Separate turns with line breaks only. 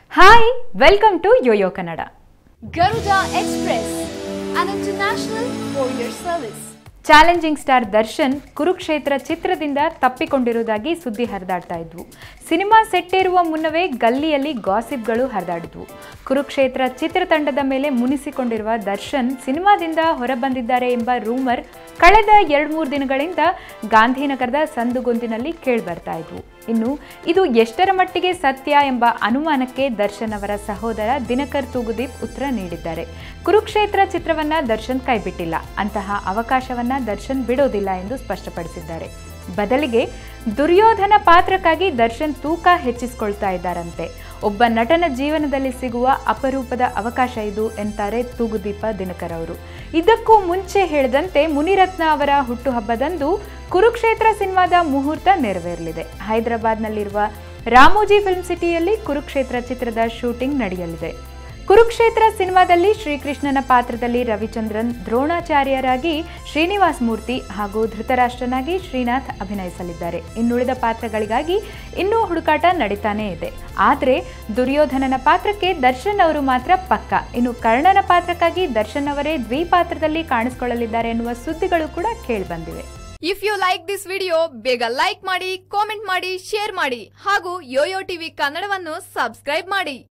Hi welcome to yoyo Kannada
Garuda Express, an international courier service.
Challenging star Darshan Kurukshetra ಚಿತ್ರದಿಂದ ತಪ್ಪಿಕೊಂಡಿರುವುದಾಗಿ ಸುದ್ದಿ ಹರಿದಾಡ್ತಾ ಇದ್ವು ಸಿನಿಮಾ ಸೆಟ್ಟೇರುವ ಮುನ್ನವೇ ಗಲ್ಲಿಯಲ್ಲಿ ಗಾಸಿಪ್ಗಳು ಹರಿದಾಡಿದ್ವು ಕುರುಕ್ಷೇತ್ರ ಚಿತ್ರತಂಡದ ಮೇಲೆ ಮುನಿಸಿಕೊಂಡಿರುವ ದರ್ಶನ್ ಸಿನಿಮಾದಿಂದ ಹೊರಬಂದಿದ್ದಾರೆ ಎಂಬ ರೂಮರ್ ಕಳೆದ ಎರಡು ಮೂರು ದಿನಗಳಿಂದ ಗಾಂಧಿನಗರದ ಸಂದುಗೊಂದಿನಲ್ಲಿ ಕೇಳಿಬರ್ತಾ ಇದ್ವು ಇನ್ನು ಇದು ಎಷ್ಟರ ಮಟ್ಟಿಗೆ ಸತ್ಯ ಎಂಬ ಅನುಮಾನಕ್ಕೆ ದರ್ಶನ್ ಅವರ ಸಹೋದರ ದಿನಕರ್ ತೂಗುದೀಪ್ ಉತ್ತರ ನೀಡಿದ್ದಾರೆ ಕುರುಕ್ಷೇತ್ರ ಚಿತ್ರವನ್ನ ದರ್ಶನ್ ಕೈಬಿಟ್ಟಿಲ್ಲ ಅಂತಹ ಅವಕಾಶವನ್ನ ದರ್ಶನ್ ಬಿಡೋದಿಲ್ಲ ಎಂದು ಸ್ಪಷ್ಟಪಡಿಸಿದ್ದಾರೆ ಬದಲಿಗೆ ದುರ್ಯೋಧನ ಪಾತ್ರಕ್ಕಾಗಿ ದರ್ಶನ್ ತೂಕ ಹೆಚ್ಚಿಸಿಕೊಳ್ತಾ ಇದ್ದಾರಂತೆ ಒಬ್ಬ ನಟನ ಜೀವನದಲ್ಲಿ ಸಿಗುವ ಅಪರೂಪದ ಅವಕಾಶ ಇದು ಎಂತಾರೆ ತೂಗುದೀಪ ದಿನಕರ್ ಅವರು ಇದಕ್ಕೂ ಮುಂಚೆ ಹೇಳಿದಂತೆ ಮುನಿರತ್ನ ಅವರ ಹುಟ್ಟುಹಬ್ಬದಂದು ಕುರುಕ್ಷೇತ್ರ ಸಿನಿಮಾದ ಮುಹೂರ್ತ ನೆರವೇರಲಿದೆ ಹೈದರಾಬಾದ್ನಲ್ಲಿರುವ ರಾಮೋಜಿ ಫಿಲ್ಮ್ ಸಿಟಿಯಲ್ಲಿ ಕುರುಕ್ಷೇತ್ರ ಚಿತ್ರದ ಶೂಟಿಂಗ್ ನಡೆಯಲಿದೆ ಕುರುಕ್ಷೇತ್ರ ಸಿನಿಮಾದಲ್ಲಿ ಶ್ರೀಕೃಷ್ಣನ ಪಾತ್ರದಲ್ಲಿ ರವಿಚಂದ್ರನ್ ದ್ರೋಣಾಚಾರ್ಯರಾಗಿ ಶ್ರೀನಿವಾಸ್ ಮೂರ್ತಿ ಹಾಗೂ ಧೃತರಾಷ್ಟ್ರನಾಗಿ ಶ್ರೀನಾಥ್ ಅಭಿನಯಿಸಲಿದ್ದಾರೆ ಇನ್ನುಳಿದ ಪಾತ್ರಗಳಿಗಾಗಿ ಇನ್ನೂ ಹುಡುಕಾಟ ನಡೀತಾನೇ ಇದೆ ಆದರೆ ದುರ್ಯೋಧನನ ಪಾತ್ರಕ್ಕೆ ದರ್ಶನ್ ಅವರು ಮಾತ್ರ ಪಕ್ಕ ಇನ್ನು ಕರ್ಣನ ಪಾತ್ರಕ್ಕಾಗಿ ದರ್ಶನ್ ಅವರೇ ದ್ವಿಪಾತ್ರದಲ್ಲಿ ಕಾಣಿಸಿಕೊಳ್ಳಲಿದ್ದಾರೆ ಎನ್ನುವ ಸುದ್ದಿಗಳು ಕೂಡ ಕೇಳಿಬಂದಿವೆ
if you like this video ಬೇಗ ಲೈಕ್ ಮಾಡಿ ಕಾಮೆಂಟ್ ಮಾಡಿ ಶೇರ್ ಮಾಡಿ ಹಾಗೂ ಯೋಯೋ ಟಿವಿ ಕನ್ನಡವನ್ನು ಸಬ್ಸ್ಕ್ರೈಬ್ ಮಾಡಿ